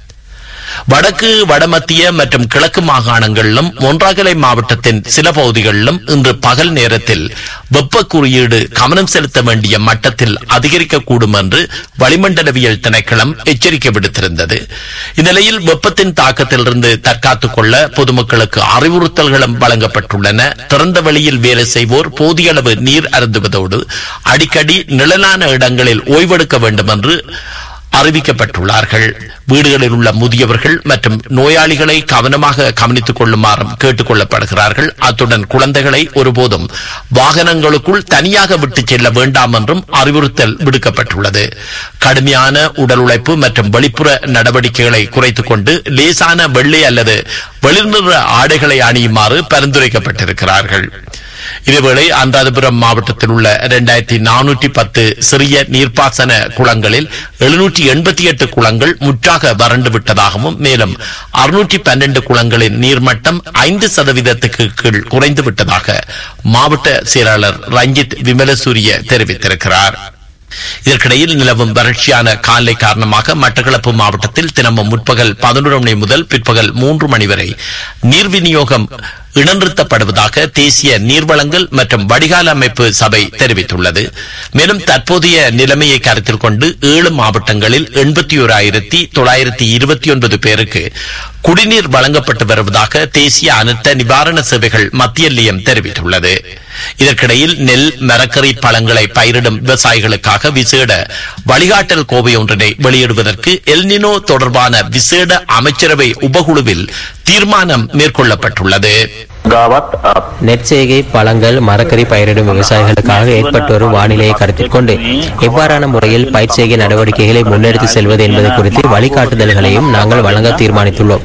வடக்கு வடமத்திய மற்றும் கிழக்கு மாகாணங்களிலும் ஒன்றாகலை மாவட்டத்தின் சில பகுதிகளிலும் இன்று பகல் நேரத்தில் வெப்ப குறியீடு கவனம் செலுத்த வேண்டிய மட்டத்தில் அதிகரிக்கக்கூடும் என்று வளிமண்டலவியல் திணைக்களம் எச்சரிக்கை விடுத்திருந்தது இந்நிலையில் வெப்பத்தின் தாக்கத்திலிருந்து தற்காத்துக் கொள்ள பொதுமக்களுக்கு அறிவுறுத்தல்களும் வழங்கப்பட்டுள்ளன திறந்த வெளியில் வேலை செய்வோர் போதிய அளவு நீர் அருந்துவதோடு அடிக்கடி நிழலான இடங்களில் ஓய்வெடுக்க வேண்டும் என்று அறிவிக்கப்பட்டுள்ளார்கள் வீடுகளில் உள்ள முதியவர்கள் மற்றும் நோயாளிகளை கவனமாக கவனித்துக் கொள்ளுமாறும் கேட்டுக் கொள்ளப்படுகிறார்கள் அத்துடன் குழந்தைகளை ஒருபோதும் வாகனங்களுக்குள் தனியாக விட்டுச் செல்ல வேண்டாம் என்றும் அறிவுறுத்தல் விடுக்கப்பட்டுள்ளது கடுமையான உடல் உழைப்பு மற்றும் வெளிப்புற நடவடிக்கைகளை குறைத்துக் கொண்டு லேசான வெள்ளை அல்லது வெளிர்நிற ஆடைகளை அணியுமாறு பரிந்துரைக்கப்பட்டிருக்கிறார்கள் இதேவேளை அனுராதபுரம் மாவட்டத்தில் உள்ள இரண்டாயிரத்தி நானூற்றி பத்து சிறிய நீர்ப்பாசன குளங்களில் எழுநூற்றி எண்பத்தி எட்டு குளங்கள் முற்றாக வறண்டு விட்டதாகவும் மேலும் அறுநூற்றி பன்னெண்டு குளங்களின் நீர்மட்டம் ஐந்து சதவீதத்துக்கு கீழ் குறைந்து விட்டதாக மாவட்ட செயலாளர் ரஞ்சித் விமலசூரிய தெரிவித்திருக்கிறார் இதற்கிடையில் நிலவும் வறட்சியான காலை காரணமாக மட்டக்களப்பு மாவட்டத்தில் தினமும் முற்பகல் பதினொரு மணி முதல் பிற்பகல் மூன்று மணி வரை நீர் விநியோகம் இடைநிறுத்தப்படுவதாக தேசிய நீர்வளங்கள் மற்றும் வடிகால் அமைப்பு சபை தெரிவித்துள்ளது மேலும் தற்போதைய நிலைமையை கருத்தில் கொண்டு ஏழு மாவட்டங்களில் எண்பத்தி ஓராயிரத்தி தொள்ளாயிரத்தி இருபத்தி ஒன்பது பேருக்கு குடிநீர் வழங்கப்பட்டு வருவதாக தேசிய அனர்த்த நிவாரண சேவைகள் மத்திய நிலையம் தெரிவித்துள்ளது இதற்கிடையில் நெல் மரக்கறி பழங்களை பயிரிடும் விவசாயிகளுக்காக விசேட வழிகாட்டல் கோவை ஒன்றினை வெளியிடுவதற்கு எல்னினோ தொடர்பான விசேட அமைச்சரவை உபகுழுவில் தீர்மானம் மேற்கொள்ளப்பட்டுள்ளது ගාවත් අ, நெற்செய்கை பழங்கள் மரக்கறி பயிரிடும் விவசாயிகளுக்காக ஏற்பட்டு வரும் வானிலையை கருத்தில் கொண்டு எவ்வாறான முறையில் பயிர்ச்செய்கை நடவடிக்கைகளை முன்னெடுத்து செல்வது என்பது குறித்து வழிகாட்டுதல்களையும் நாங்கள் வழங்க தீர்மானித்துள்ளோம்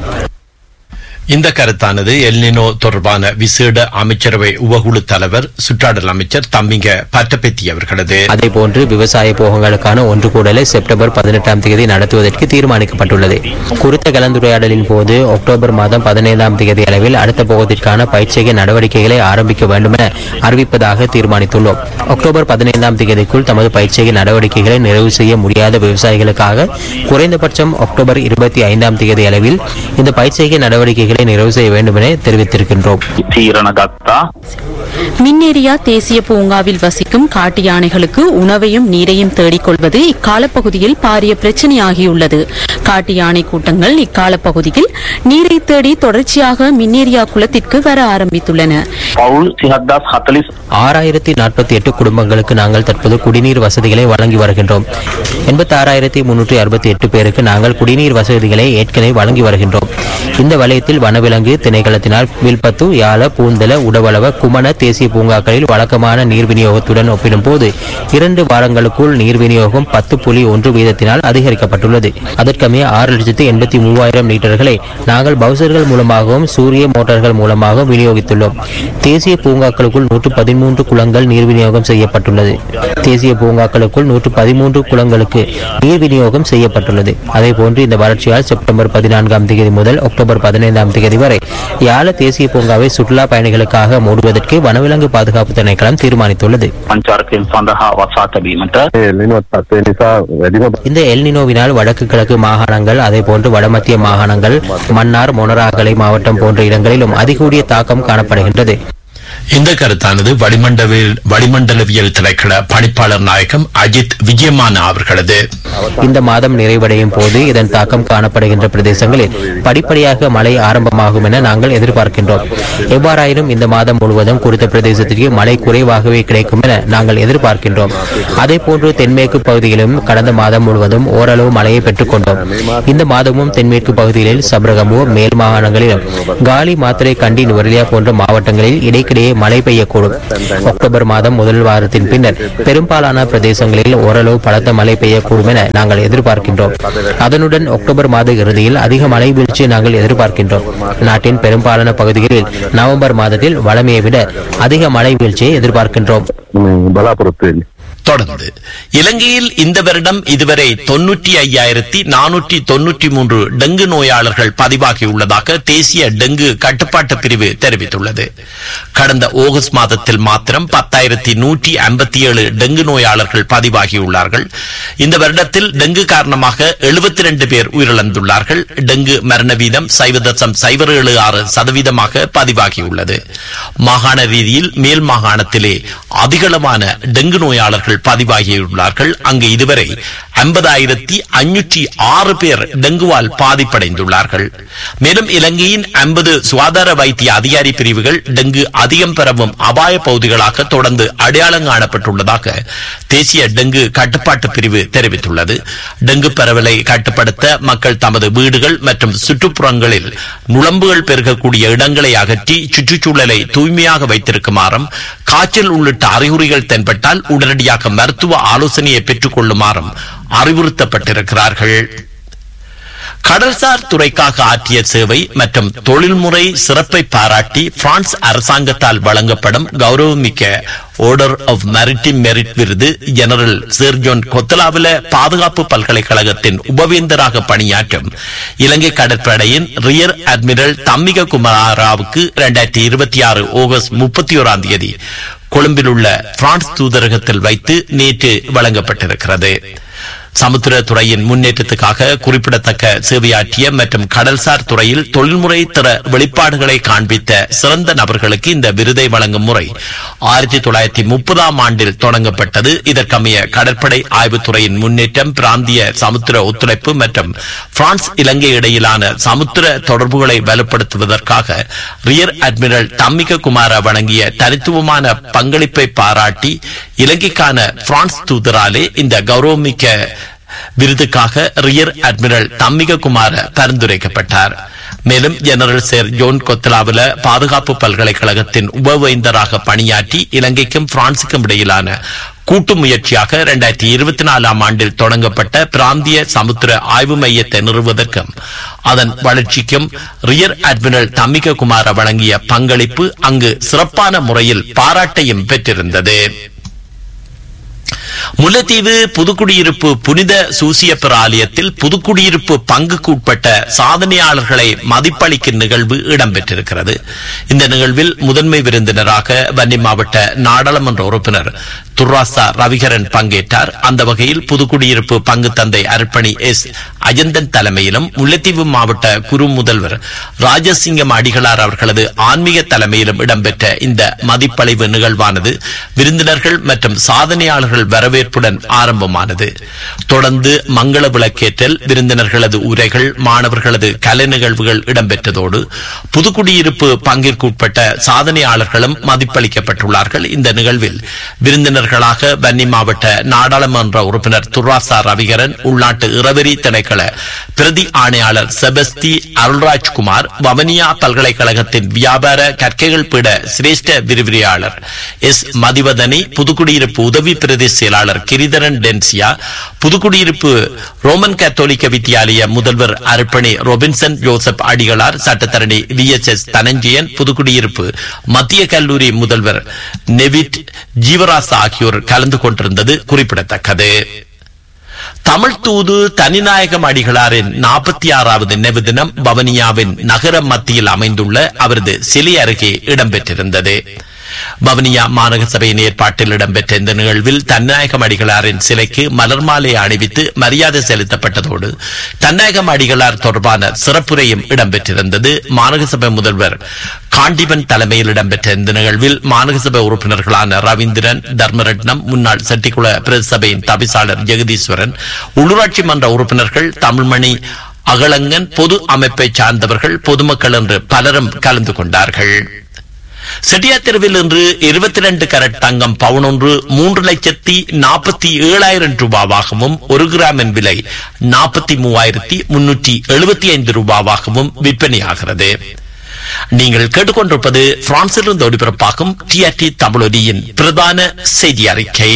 இந்த கருத்தானது எல்னினோ தொடர்பான விசேட அமைச்சரவை உபகுழு தலைவர் சுற்றாடல் அமைச்சர் தம்பிங்க பட்டபெத்தி அவர்களது அதே போன்று விவசாய போகங்களுக்கான ஒன்று கூடலை செப்டம்பர் பதினெட்டாம் தேதி நடத்துவதற்கு தீர்மானிக்கப்பட்டுள்ளது குறித்த கலந்துரையாடலின் போது அக்டோபர் மாதம் பதினைந்தாம் தேதி அளவில் அடுத்த போகத்திற்கான பயிற்சிகை நடவடிக்கைகளை ஆரம்பிக்க வேண்டும் என அறிவிப்பதாக தீர்மானித்துள்ளோம் அக்டோபர் பதினைந்தாம் தேதிக்குள் தமது பயிற்சிகை நடவடிக்கைகளை நிறைவு செய்ய முடியாத விவசாயிகளுக்காக குறைந்தபட்சம் அக்டோபர் இருபத்தி ஐந்தாம் தேதி அளவில் இந்த பயிற்சிகை நடவடிக்கைகளை நிறைவு செய்ய வேண்டும் என தெரிவித்திருக்கின்றோம் තීරණ ගත්තා மின்னேரியா தேசிய பூங்காவில் வசிக்கும் காட்டு யானைகளுக்கு உணவையும் நீரையும் தேடிக் கொள்வது இக்காலப்பகுதியில் பாரிய பிரச்சனையாகியுள்ளது காட்டு யானை கூட்டங்கள் இக்காலப்பகுதியில் நீரை தேடி தொடர்ச்சியாக மின்னேரியா குளத்திற்கு வர ஆரம்பித்துள்ளன පවුල් සිහද්දස් හතලිස් ஆறாயிரத்தி நாற்பத்தி எட்டு குடும்பங்களுக்கு நாங்கள் தற்போது குடிநீர் வசதிகளை வழங்கி வருகின்றோம் எண்பத்தி ஆறாயிரத்தி முன்னூற்றி அறுபத்தி எட்டு பேருக்கு நாங்கள் குடிநீர் வசதிகளை ஏற்கனவே வழங்கி வருகின்றோம் இந்த வலயத்தில் வனவிலங்கு திணைக்களத்தினால் வில்பத்து யாழ பூந்தல உடவளவ குமண தேசிய பூங்காக்களில் வழக்கமான நீர் விநியோகத்துடன் ஒப்பிடும்போது இரண்டு வாரங்களுக்குள் நீர் விநியோகம் பத்து புள்ளி ஒன்று வீதத்தினால் அதிகரிக்கப்பட்டுள்ளது அதற்கமைய ஆறு லட்சத்து எண்பத்தி மூவாயிரம் லிட்டர்களை நாங்கள் பவுசர்கள் மூலமாகவும் சூரிய மோட்டார்கள் மூலமாகவும் விநியோகித்துள்ளோம் தேசிய பூங்காக்களுக்குள் நூற்று பதிமூன்று குளங்கள் நீர் விநியோகம் செய்யப்பட்டுள்ளது தேசிய பூங்காக்களுக்குள் நூற்று பதிமூன்று குளங்களுக்கு நீர் விநியோகம் செய்யப்பட்டுள்ளது அதேபோன்று இந்த வறட்சியால் செப்டம்பர் பதினான்காம் தேதி முதல் அக்டோபர் பதினைந்தாம் தேதி வரை யாழ தேசிய பூங்காவை சுற்றுலா பயணிகளுக்காக மூடுவதற்கு வனவிலங்கு பாதுகாப்பு திணைக்களம் தீர்மானித்துள்ளது පංචාර්කයෙන් සඳහා වසා තැබීමට එල්ලිනොත් පත්වේ නිසා වැඩිම இந்த எல்னினோவினால் வடக்கு கிழக்கு மாகாணங்கள் அதேபோன்று வடமத்திய மாகாணங்கள் மன்னார் மொனராகலை மாவட்டம் போன்ற இடங்களிலும் அதிகூடிய தாக்கம் காணப்படுகின்றது இந்த கருத்தானது வளிமண்டலவியல் வளிமண்டலவியல் திணைக்கள பணிப்பாளர் நாயகம் அஜித் விஜயமானா அவர்களது இந்த மாதம் நிறைவடையும் போது இதன் தாக்கம் காணப்படுகின்ற பிரதேசங்களில் படிப்படியாக மழை ஆரம்பமாகும் என நாங்கள் எதிர்பார்க்கின்றோம் எவ்வாறாயினும் இந்த மாதம் முழுவதும் குறித்த பிரதேசத்திற்கு மழை குறைவாகவே கிடைக்கும் என நாங்கள் எதிர்பார்க்கின்றோம் அதே போன்று தென்மேற்கு பகுதியிலும் கடந்த மாதம் முழுவதும் ஓரளவு மழையை பெற்றுக்கொண்டோம் இந்த மாதமும் தென்மேற்கு பகுதிகளில் சபரகமு மேல் மாகாணங்களிலும் காலி மாத்திரை கண்டி நுவரெலியா போன்ற மாவட்டங்களில் இடைக்கிடையே மழை பெய்யக்கூடும் அக்டோபர் மாதம் முதல் வாரத்தின் பின்னர் பெரும்பாலான பிரதேசங்களில் ஓரளவு பலத்த மழை பெய்யக்கூடும் என நாங்கள் எதிர்பார்க்கின்றோம் அதனுடன் அக்டோபர் மாத இறுதியில் அதிக மழை வீழ்ச்சியை நாங்கள் எதிர்பார்க்கின்றோம் நாட்டின் பெரும்பாலான பகுதிகளில் நவம்பர் மாதத்தில் வளமையை விட அதிக மழை வீழ்ச்சியை எதிர்பார்க்கின்றோம் මේ බලාපොරොත්තු වෙන්නේ. தொடர்ந்து இலங்கையில் இந்த வருடம் இதுவரை தொன்னூற்றி ஐயாயிரத்தி நானூற்றி தொன்னூற்றி மூன்று டெங்கு நோயாளர்கள் பதிவாகியுள்ளதாக தேசிய டெங்கு கட்டுப்பாட்டு பிரிவு தெரிவித்துள்ளது கடந்த ஆகஸ்ட் மாதத்தில் மாத்திரம் பத்தாயிரத்தி நூற்றி ஐம்பத்தி ஏழு டெங்கு நோயாளர்கள் பதிவாகியுள்ளார்கள் இந்த வருடத்தில் டெங்கு காரணமாக எழுபத்தி ரெண்டு பேர் உயிரிழந்துள்ளார்கள் டெங்கு மரண வீதம் சைவ தசம் சைபர் ஏழு ஆறு சதவீதமாக பதிவாகியுள்ளது மாகாண ரீதியில் மேல் மாகாணத்திலே அதிகளவான டெங்கு நோயாளர்கள் பதிவாகியுள்ளார்கள் அங்கு இதுவரை ஐம்பதாயிரத்தி ஐநூற்றி ஆறு பேர் டெங்குவால் பாதிப்படைந்துள்ளார்கள் மேலும் இலங்கையின் ஐம்பது சுகாதார வைத்திய அதிகாரி பிரிவுகள் டெங்கு அதிகம் பரவும் அபாய பகுதிகளாக தொடர்ந்து அடையாளம் காணப்பட்டுள்ளதாக தேசிய டெங்கு கட்டுப்பாட்டு பிரிவு தெரிவித்துள்ளது டெங்கு பரவலை கட்டுப்படுத்த மக்கள் தமது வீடுகள் மற்றும் சுற்றுப்புறங்களில் நுழம்புகள் பெருகக்கூடிய இடங்களை அகற்றி சுற்றுச்சூழலை தூய்மையாக வைத்திருக்குமாறும் காய்ச்சல் உள்ளிட்ட அறிகுறிகள் தென்பட்டால் உடனடியாக மருத்துவ ஆலோசனையை பெற்றுக் கொள்ளுமாறும் அறிவுறுத்தப்பட்டிருக்கிறார்கள் கடல்சார் துறைக்காக ஆற்றிய சேவை மற்றும் தொழில்முறை சிறப்பை பாராட்டி பிரான்ஸ் அரசாங்கத்தால் வழங்கப்படும் கௌரவமிக்க ஆர்டர் ஆஃப் மேரிட்டிம் மெரிட் விருது ஜெனரல் சேர்ஜோன் கொத்தலாவில பாதுகாப்பு பல்கலைக்கழகத்தின் உபவேந்தராக பணியாற்றும் இலங்கை கடற்படையின் ரியர் அட்மிரல் தம்மிக குமாராவுக்கு இரண்டாயிரத்தி இருபத்தி ஆறு ஆகஸ்ட் முப்பத்தி ஓராம் தேதி கொழும்பில் உள்ள பிரான்ஸ் தூதரகத்தில் வைத்து நேற்று வழங்கப்பட்டிருக்கிறது சமுத்திரத்துறையின் முன்னேற்றத்துக்காக குறிப்பிடத்தக்க சேவையாற்றிய மற்றும் கடல்சார் துறையில் தொழில்முறை திற வெளிப்பாடுகளை காண்பித்த சிறந்த நபர்களுக்கு இந்த விருதை வழங்கும் முறை ஆயிரத்தி தொள்ளாயிரத்தி முப்பதாம் ஆண்டில் தொடங்கப்பட்டது இதற்கமைய கடற்படை ஆய்வுத்துறையின் முன்னேற்றம் பிராந்திய சமுத்திர ஒத்துழைப்பு மற்றும் பிரான்ஸ் இலங்கை இடையிலான சமுத்திர தொடர்புகளை வலுப்படுத்துவதற்காக ரியர் அட்மிரல் தம்மிக குமார வழங்கிய தனித்துவமான பங்களிப்பை பாராட்டி இலங்கைக்கான பிரான்ஸ் தூதராலே இந்த கௌரவமிக்க விருதுக்காக ரியர் அட்மிரல் தம்மிக குமார பரிந்துரைக்கப்பட்டார் மேலும் ஜெனரல் சேர் ஜோன் கொத்தலாவில பாதுகாப்பு பல்கலைக்கழகத்தின் உபவேந்தராக பணியாற்றி இலங்கைக்கும் பிரான்சுக்கும் இடையிலான கூட்டு முயற்சியாக இரண்டாயிரத்தி இருபத்தி நாலாம் ஆண்டில் தொடங்கப்பட்ட பிராந்திய சமுத்திர ஆய்வு மையத்தை நிறுவுவதற்கும் அதன் வளர்ச்சிக்கும் ரியர் அட்மிரல் தம்மிக குமார வழங்கிய பங்களிப்பு அங்கு சிறப்பான முறையில் பாராட்டையும் பெற்றிருந்தது முல்லைத்தீவு புதுக்குடியிருப்பு புனித சூசியப்பர் ஆலயத்தில் புதுக்குடியிருப்பு பங்குக்கு உட்பட்ட சாதனையாளர்களை மதிப்பளிக்கும் நிகழ்வு இடம்பெற்றிருக்கிறது இந்த நிகழ்வில் முதன்மை விருந்தினராக வன்னி மாவட்ட நாடாளுமன்ற உறுப்பினர் துர்ராசா ரவிகரன் பங்கேற்றார் அந்த வகையில் புதுக்குடியிருப்பு பங்கு தந்தை அர்ப்பணி எஸ் அஜந்தன் தலைமையிலும் முல்லைத்தீவு மாவட்ட குரு முதல்வர் ராஜசிங்கம் அடிகளார் அவர்களது ஆன்மீக தலைமையிலும் இடம்பெற்ற இந்த மதிப்பளிவு நிகழ்வானது விருந்தினர்கள் மற்றும் சாதனையாளர்கள் வரவேற்புடன் ஆரம்பமானது தொடர்ந்து மங்கள விளக்கேற்றல் விருந்தினர்களது உரைகள் மாணவர்களது கலை நிகழ்வுகள் இடம்பெற்றதோடு புதுக்குடியிருப்பு பங்கிற்குட்பட்ட சாதனையாளர்களும் மதிப்பளிக்கப்பட்டுள்ளார்கள் இந்த நிகழ்வில் விருந்தினர்களாக வன்னி மாவட்ட நாடாளுமன்ற உறுப்பினர் துர்ராசா ரவிகரன் உள்நாட்டு இறவெறி திணைக்கள பிரதி ஆணையாளர் செபஸ்தி அருள்ராஜ்குமார் வவனியா பல்கலைக்கழகத்தின் வியாபார கற்கைகள் பீட சிரேஷ்ட விரிவிரியாளர் எஸ் மதிவதனி புதுக்குடியிருப்பு உதவி பிரதி செயலாளர் கிரிதரன் டென்சியா புதுக்குடியிருப்பு ரோமன் கத்தோலிக்க வித்தியாலய முதல்வர் அர்ப்பணி ரொபின்சன் ஜோசப் அடிகளார் சட்டத்தரணி V S S Dhananjayan Puthukkudiyiruppu மத்திய கல்லூரி முதல்வர் நெவிட் ஜீவராஸ் ஆகியோர் கலந்து கொண்டிருந்தது குறிப்பிடத்தக்கது தமிழ் தூது தனிநாயகம் அடிகளாரின் நாற்பத்தி ஆறாவது நினைவு தினம் பவனியாவின் நகர மத்தியில் அமைந்துள்ள அவரது சிலை அருகே இடம்பெற்றிருந்தது பவனியா மாநகர சபையின் ஏற்பாட்டில் இடம்பெற்ற இந்த நிகழ்வில் தன்னாயகம் அடிகளாரின் சிலைக்கு மலர் மாலை அணிவித்து மரியாதை செலுத்தப்பட்டதோடு தன்னாயகம் அடிகளார் தொடர்பான சிறப்புரையும் இடம்பெற்றிருந்தது மாநகர சபை முதல்வர் காண்டிபன் தலைமையில் இடம்பெற்ற இந்த நிகழ்வில் மாநகர சபை உறுப்பினர்களான ரவீந்திரன் தர்மரட்னம் முன்னாள் செட்டிக்குள பிரதேச சபையின் தவிசாளர் ஜெகதீஸ்வரன் உள்ளூராட்சி மன்ற உறுப்பினர்கள் தமிழ்மணி அகலங்கன் பொது அமைப்பை சார்ந்தவர்கள் பொதுமக்கள் என்று பலரும் கலந்து கொண்டார்கள் செட்டியார் தெருவில் இன்று இருபத்தி ரெண்டு கரட் தங்கம் பவுன் ஒன்று மூன்று லட்சத்தி நாற்பத்தி ஏழாயிரம் ரூபாவாகவும் ஒரு கிராமின் விலை நாற்பத்தி மூவாயிரத்தி முன்னூற்றி எழுபத்தி ஐந்து ரூபாவாகவும் விற்பனையாகிறது நீங்கள் கேட்டுக்கொண்டிருப்பது பிரான்சிலிருந்து ஒளிபரப்பாகும் டிஆர்டி தமிழொலியின் பிரதான செய்தி அறிக்கை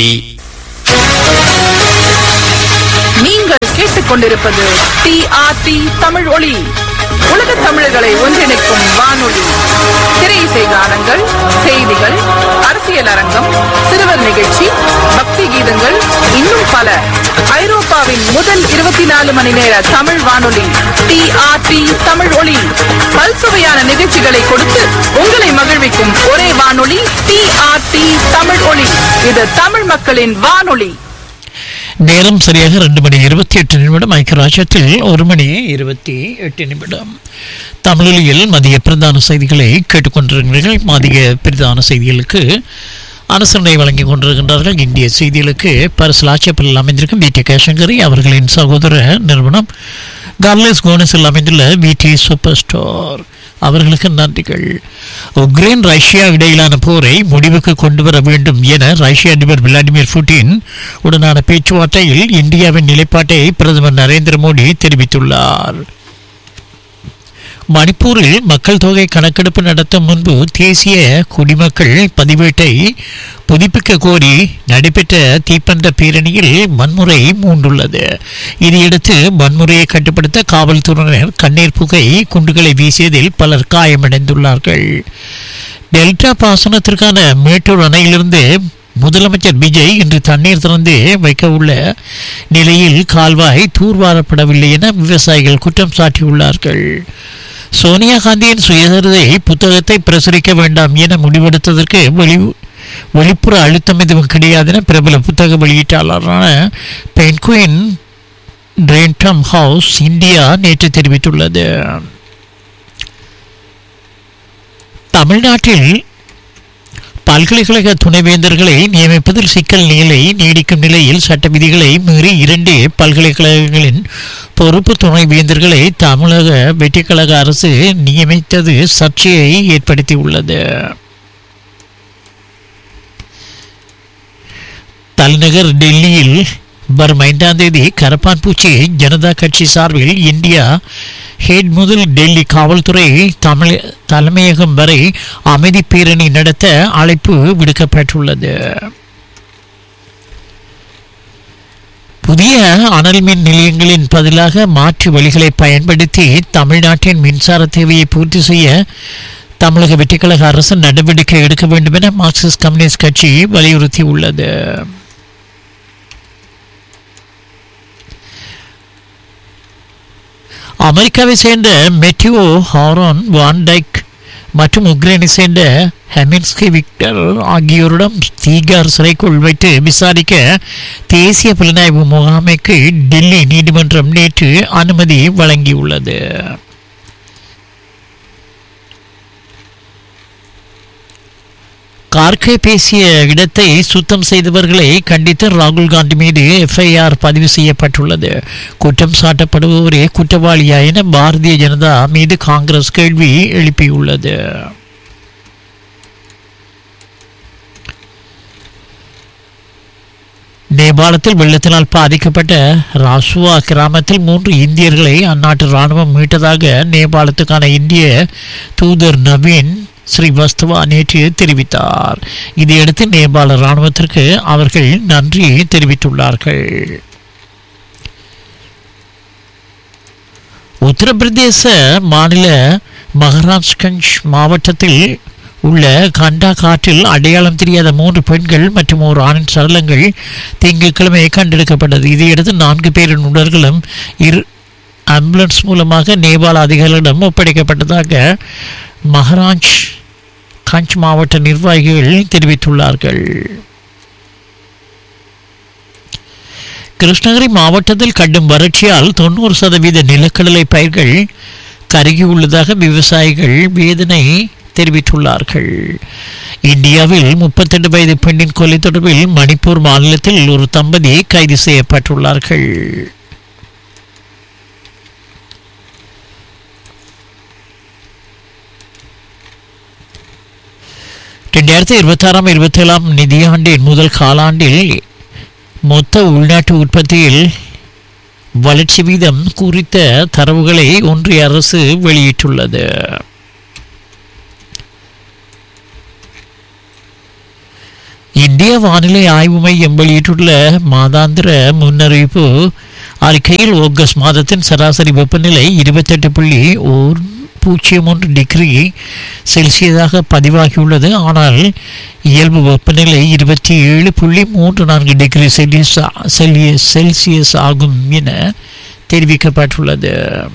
நீங்கள் கேட்டுக்கொண்டிருப்பது டிஆர்டி தமிழ் ஒளி உலக தமிழர்களை ஒன்றிணைக்கும் வானொலி திரை இசை கானங்கள் செய்திகள் அரசியல் அரங்கம் சிறுவர் நிகழ்ச்சி பக்தி கீதங்கள் இன்னும் பல ஐரோப்பாவின் முதல் இருபத்தி நாலு மணி நேர தமிழ் வானொலி டிஆர்டி தமிழ் ஒளி பல்சுவையான நிகழ்ச்சிகளை கொடுத்து உங்களை மகிழ்விக்கும் ஒரே வானொலி டிஆர்டி தமிழ் ஒளி இது தமிழ் மக்களின் வானொலி நேரம் சரியாக ரெண்டு மணி இருபத்தி எட்டு நிமிடம் ஐக்கியராஜ்யத்தில் ஒரு மணி இருபத்தி எட்டு நிமிடம் தமிழில் மதிய பிரதான செய்திகளை கேட்டுக்கொண்டிருக்கிறீர்கள் மதிய பிரதான செய்திகளுக்கு அனுசரணை வழங்கிக் கொண்டிருக்கின்றார்கள் இந்திய செய்திகளுக்கு பரிசலாச்சப்பில் அமைந்திருக்கும் வி டி கேசங்கரி அவர்களின் சகோதர நிறுவனம் கார்லஸ் கோனஸில் அமைந்துள்ள வி டி சூப்பர் ஸ்டோர் அவர்களுக்கு நன்றிகள் உக்ரைன் ரஷ்யா இடையிலான போரை முடிவுக்கு கொண்டு வர வேண்டும் என ரஷ்ய அதிபர் விளாடிமிர் புட்டின் உடனான பேச்சுவார்த்தையில் இந்தியாவின் நிலைப்பாட்டை பிரதமர் நரேந்திர மோடி தெரிவித்துள்ளார் மணிப்பூரில் மக்கள் தொகை கணக்கெடுப்பு நடத்த முன்பு தேசிய குடிமக்கள் பதிவேட்டை புதுப்பிக்க கோரி நடைபெற்ற தீப்பந்த பேரணியில் வன்முறை மூண்டுள்ளது இதையடுத்து வன்முறையை கட்டுப்படுத்த காவல்துறையினர் கண்ணீர் புகை குண்டுகளை வீசியதில் பலர் காயமடைந்துள்ளார்கள் டெல்டா பாசனத்திற்கான மேட்டூர் அணையிலிருந்து முதலமைச்சர் விஜய் இன்று தண்ணீர் திறந்து வைக்க உள்ள நிலையில் கால்வாய் தூர்வாரப்படவில்லை என விவசாயிகள் குற்றம் சாட்டியுள்ளார்கள் சோனியா காந்தியின் சுயசரிதை புத்தகத்தை பிரசுரிக்க வேண்டாம் என முடிவெடுத்ததற்கு வெளி வெளிப்புற அழுத்தம் எதுவும் கிடையாது என பிரபல புத்தக வெளியீட்டாளரான பென்குயின் ட்ரேண்டம் ஹவுஸ் இந்தியா நேற்று தெரிவித்துள்ளது தமிழ்நாட்டில் பல்கலைக்கழக துணைவேந்தர்களை நியமிப்பதில் சிக்கல் நிலை நீடிக்கும் நிலையில் சட்ட விதிகளை மீறி இரண்டு பல்கலைக்கழகங்களின் பொறுப்பு துணைவேந்தர்களை தமிழக வெற்றிக்கழக அரசு நியமித்தது சர்ச்சையை ஏற்படுத்தியுள்ளது தலைநகர் டெல்லியில் வரும் ஐந்தாம் தேதி கரப்பான் பூச்சி ஜனதா கட்சி சார்பில் இந்தியா ஹேட் முதல் டெல்லி காவல்துறை தமிழ் தலைமையகம் வரை அமைதி பேரணி நடத்த அழைப்பு விடுக்கப்பட்டுள்ளது புதிய அனல் மின் நிலையங்களின் பதிலாக மாற்று வழிகளை பயன்படுத்தி தமிழ்நாட்டின் மின்சார தேவையை பூர்த்தி செய்ய தமிழக வெற்றிக்கழக அரசு நடவடிக்கை எடுக்க வேண்டும் என மார்க்சிஸ்ட் கம்யூனிஸ்ட் கட்சி வலியுறுத்தியுள்ளது அமெரிக்காவை சேர்ந்த மெட்டியோ ஹாரோன் வான்டைக் மற்றும் உக்ரைனை சேர்ந்த ஹெமின்ஸ்கி விக்டர் ஆகியோரிடம் தீகார் சிறைக்குள் வைத்து விசாரிக்க தேசிய புலனாய்வு முகாமைக்கு டெல்லி நீதிமன்றம் நேற்று அனுமதி வழங்கியுள்ளது கார்கே பேசிய இடத்தை சுத்தம் செய்தவர்களை கண்டித்து ராகுல் காந்தி மீது எஃப்ஐஆர் பதிவு செய்யப்பட்டுள்ளது குற்றம் சாட்டப்படுபவரே குற்றவாளியா என பாரதிய ஜனதா மீது காங்கிரஸ் கேள்வி எழுப்பியுள்ளது நேபாளத்தில் வெள்ளத்தினால் பாதிக்கப்பட்ட ராசுவா கிராமத்தில் மூன்று இந்தியர்களை அந்நாட்டு ராணுவம் மீட்டதாக நேபாளத்துக்கான இந்திய தூதர் நவீன் ஸ்ரீவஸ்தவா நேற்று தெரிவித்தார் இதையடுத்து நேபாள ராணுவத்திற்கு அவர்கள் நன்றி தெரிவித்துள்ளார்கள் உத்தரப்பிரதேச மாநில மகாராஜ்கஞ்ச் மாவட்டத்தில் உள்ள கண்டா காற்றில் அடையாளம் தெரியாத மூன்று பெண்கள் மற்றும் ஒரு ஆணின் சடலங்கள் திங்கட்கிழமை கண்டெடுக்கப்பட்டது இதையடுத்து நான்கு பேரின் உடல்களும் இரு ஆம்புலன்ஸ் மூலமாக நேபாள அதிகாரிகளிடம் ஒப்படைக்கப்பட்டதாக மகாராஜ் கஞ்ச் மாவட்ட நிர்வாகிகள் தெரிவித்துள்ளார்கள் கிருஷ்ணகிரி மாவட்டத்தில் கடும் வறட்சியால் தொண்ணூறு சதவீத நிலக்கடலை பயிர்கள் கருகியுள்ளதாக விவசாயிகள் வேதனை தெரிவித்துள்ளார்கள் இந்தியாவில் முப்பத்தெட்டு வயது பெண்ணின் கொலை தொடர்பில் மணிப்பூர் மாநிலத்தில் ஒரு தம்பதி கைது செய்யப்பட்டுள்ளார்கள் ரெண்டாயிரத்தி இருபத்தாறாம் இருபத்தேழாம் நிதியாண்டின் முதல் காலாண்டில் மொத்த உள்நாட்டு உற்பத்தியில் வளர்ச்சி வீதம் குறித்த தரவுகளை ஒன்றிய அரசு வெளியிட்டுள்ளது இந்திய வானிலை ஆய்வு மையம் வெளியிட்டுள்ள மாதாந்திர முன்னறிவிப்பு அறிக்கையில் ஆகஸ்ட் மாதத்தின் சராசரி வெப்பநிலை இருபத்தெட்டு புள்ளி ஓர் பூஜ்ஜியம் ஒன்று டிகிரி செல்சியஸாக பதிவாகியுள்ளது ஆனால் இயல்பு வெப்பநிலை இருபத்தி ஏழு புள்ளி மூன்று நான்கு டிகிரி செல்சியஸ் செல்சியஸ் செல்சியஸ் ஆகும் என தெரிவிக்கப்பட்டுள்ளது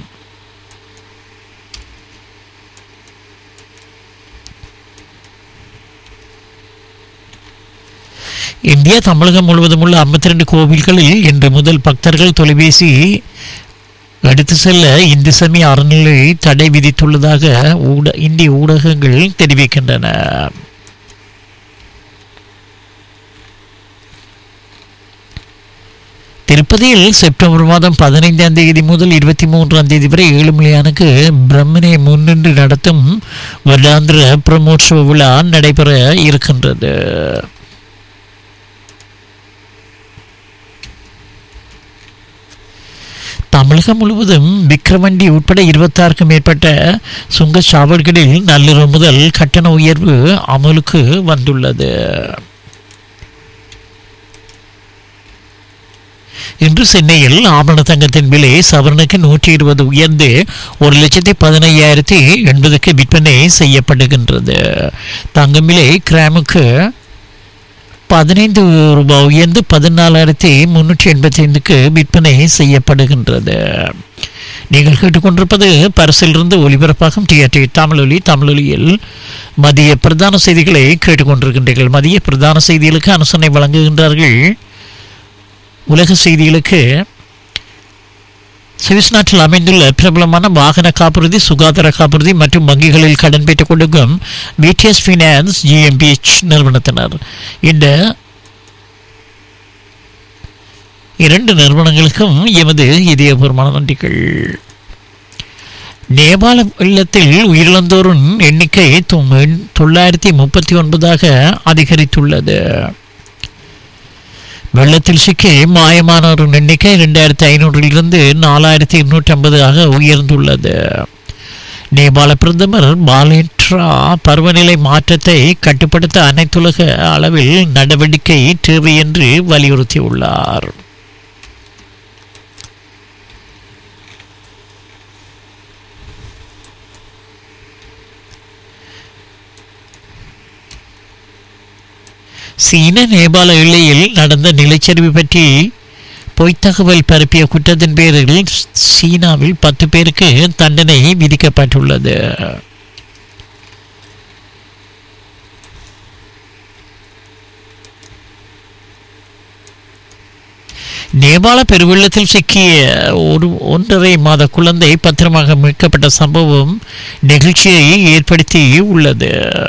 இந்தியா தமிழகம் முழுவதும் உள்ள 52 கோவில்களில் இன்று முதல் பக்தர்கள் தொலைபேசி எடுத்து செல்ல இந்து சமய அறநிலை தடை விதித்துள்ளதாக ஊட இந்திய ஊடகங்கள் தெரிவிக்கின்றன திருப்பதியில் செப்டம்பர் மாதம் பதினைந்தாம் தேதி முதல் இருபத்தி மூன்றாம் தேதி வரை ஏழுமலையானுக்கு பிரம்மனை முன்னின்று நடத்தும் வருடாந்திர பிரம்மோற்சவ விழா நடைபெற இருக்கின்றது தமிழகம் முழுவதும் விக்கிரவண்டி உட்பட இருபத்தாறுக்கும் மேற்பட்ட சுங்கச்சாவடிகளில் நள்ளிரவு முதல் கட்டண உயர்வு அமலுக்கு வந்துள்ளது இன்று சென்னையில் ஆபரண தங்கத்தின் விலை சவரனுக்கு நூற்றி இருபது உயர்ந்து ஒரு லட்சத்தி பதினையாயிரத்தி எண்பதுக்கு விற்பனை செய்யப்படுகின்றது தங்கம் விலை கிராமுக்கு பதினைந்து ரூபாய் உயர்ந்து பதினாலாயிரத்தி முன்னூற்றி எண்பத்தி ஐந்துக்கு விற்பனை செய்யப்படுகின்றது நீங்கள் கேட்டுக்கொண்டிருப்பது பரிசிலிருந்து ஒலிபரப்பாகும் டிஆர்டி தமிழொலி தமிழொலியில் மதிய பிரதான செய்திகளை கேட்டுக்கொண்டிருக்கின்றீர்கள் மதிய பிரதான செய்திகளுக்கு அனுசரணை வழங்குகின்றார்கள் உலக செய்திகளுக்கு சுவிஸ் நாட்டில் அமைந்துள்ள பிரபலமான வாகன காப்புறுதி சுகாதார காப்புறுதி மற்றும் வங்கிகளில் கடன் பெற்றுக் கொடுக்கும் விடிஎஸ் ஃபினான்ஸ் ஜிஎம்பிஎச் நிறுவனத்தினர் இந்த இரண்டு நிறுவனங்களுக்கும் எமது இதயபூர்வமான நன்றிகள் நேபாள வெள்ளத்தில் உயிரிழந்தோரின் எண்ணிக்கை தொ- தொள்ளாயிரத்தி முப்பத்தி ஒன்பதாக அதிகரித்துள்ளது வெள்ளத்தில் சிக்கி மாயமானோரின் எண்ணிக்கை இரண்டாயிரத்தி ஐநூறிலிருந்து நாலாயிரத்தி இருநூற்றி ஐம்பதாக உயர்ந்துள்ளது நேபாள பிரதமர் பாலேட்ரா பருவநிலை மாற்றத்தை கட்டுப்படுத்த அனைத்துலக அளவில் நடவடிக்கை தேவை என்று வலியுறுத்தியுள்ளார் சீன நேபாள எல்லையில் நடந்த நிலச்சரிவு பற்றி பொய்த்தகவல் பரப்பிய குற்றத்தின் பேரில் சீனாவில் பத்து பேருக்கு தண்டனை விதிக்கப்பட்டுள்ளது நேபாள பெருவெள்ளத்தில் சிக்கிய ஒரு ஒன்றரை மாத குழந்தை பத்திரமாக மீட்கப்பட்ட சம்பவம் நெகிழ்ச்சியை ஏற்படுத்தி உள்ளது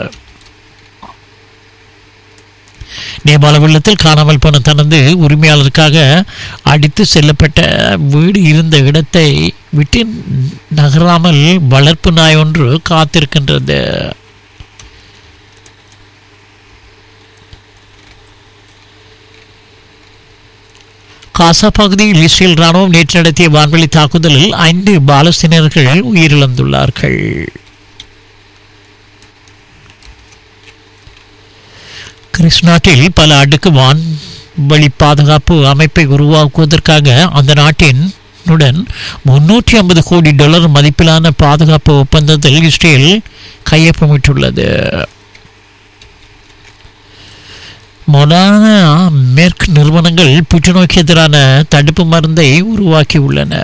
நேபாள வெள்ளத்தில் காணாமல் போன தனது உரிமையாளருக்காக அடித்து செல்லப்பட்ட வீடு இருந்த இடத்தை விட்டு நகராமல் வளர்ப்பு நாய் ஒன்று காத்திருக்கின்றது காசா பகுதியில் இஸ்ரேல் ராணுவம் நேற்று நடத்திய வான்வெளி தாக்குதலில் ஐந்து பாலஸ்தீனர்கள் உயிரிழந்துள்ளார்கள் கிறிஸ்நாட்டில் பல அடுக்கு வான்வழி பாதுகாப்பு அமைப்பை உருவாக்குவதற்காக அந்த நாட்டின் உடன் முன்னூற்றி ஐம்பது கோடி டாலர் மதிப்பிலான பாதுகாப்பு ஒப்பந்தத்தில் இஸ்ரேல் கையொப்பமிட்டுள்ளது மொடானா மேற்கு நிறுவனங்கள் புற்றுநோய்க்கு எதிரான தடுப்பு மருந்தை உருவாக்கியுள்ளன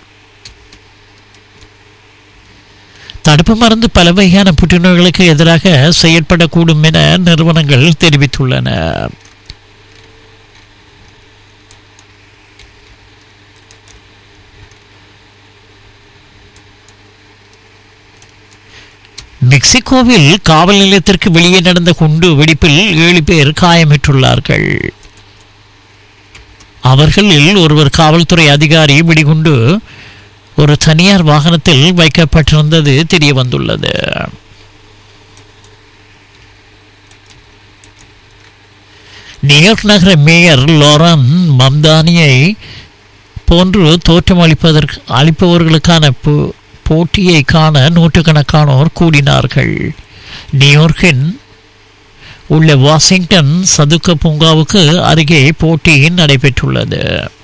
தடுப்பு மருந்து பல வகையான புற்றுநோய்களுக்கு எதிராக செயற்படக்கூடும் என நிறுவனங்கள் தெரிவித்துள்ளன மெக்சிகோவில் காவல் நிலையத்திற்கு வெளியே நடந்த குண்டு வெடிப்பில் ஏழு பேர் காயமிட்டுள்ளார்கள் அவர்களில் ஒருவர் காவல்துறை அதிகாரி வெடிகுண்டு ஒரு தனியார் வாகனத்தில் வைக்கப்பட்டிருந்தது தெரிய வந்துள்ளது நியூயார்க் நகர மேயர் லோரன் மம்தானியை போன்று தோற்றம் அளிப்பதற்கு அளிப்பவர்களுக்கான போ- போட்டியை காண நூற்றுக்கணக்கானோர் கூடினார்கள் நியூயார்க்கின் உள்ள வாஷிங்டன் சதுக்க பூங்காவுக்கு அருகே போட்டி நடைபெற்றுள்ளது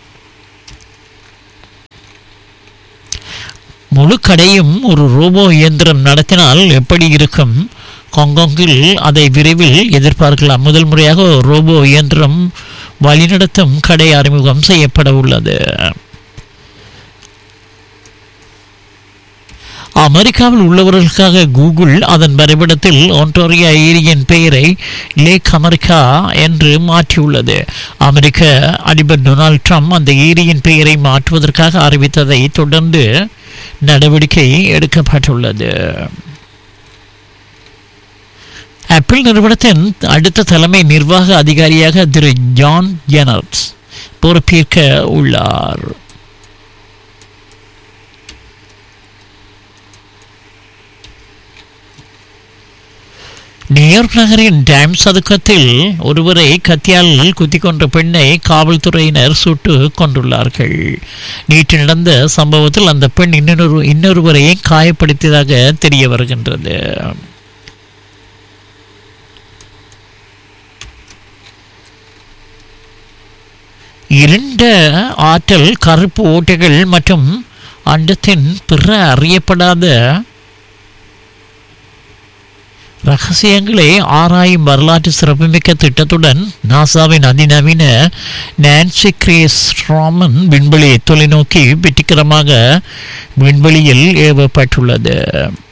முழு கடையும் ஒரு ரோபோ இயந்திரம் நடத்தினால் எப்படி இருக்கும் ஹாங்காங்கில் அதை விரைவில் எதிர்பார்க்கலாம் முதல் முறையாக ஒரு ரோபோ இயந்திரம் வழிநடத்தும் கடை அறிமுகம் செய்யப்பட உள்ளது அமெரிக்காவில் உள்ளவர்களுக்காக கூகுள் அதன் வரைபடத்தில் ஒன்டோரியா ஏரியின் பெயரை லேக் அமெரிக்கா என்று மாற்றியுள்ளது அமெரிக்க அதிபர் டொனால்ட் ட்ரம்ப் அந்த ஏரியின் பெயரை மாற்றுவதற்காக அறிவித்ததை தொடர்ந்து நடவடிக்கை எடுக்கப்பட்டுள்ளது ஆப்பிள் நிறுவனத்தின் அடுத்த தலைமை நிர்வாக அதிகாரியாக திரு ஜான் ஜெனர்ஸ் பொறுப்பேற்க உள்ளார் நியூயார்க் நகரின் டேம் சதுக்கத்தில் ஒருவரை கத்தியால் குத்திக் கொன்ற பெண்ணை காவல்துறையினர் சுட்டு கொண்டுள்ளார்கள் நேற்று நடந்த சம்பவத்தில் அந்த பெண் இன்னொரு இன்னொருவரை காயப்படுத்தியதாக தெரிய வருகின்றது இருண்ட ஆற்றல் கருப்பு ஓட்டைகள் மற்றும் அண்டத்தின் பிற அறியப்படாத ரகசியங்களை ஆராயும் வரலாற்று சிறப்புமிக்க திட்டத்துடன் நாசாவின் அதிநவீன நான்சி கிரேஸ் ராமன் விண்வெளி தொலைநோக்கி வெற்றிகரமாக விண்வெளியில் ஏவப்பட்டுள்ளது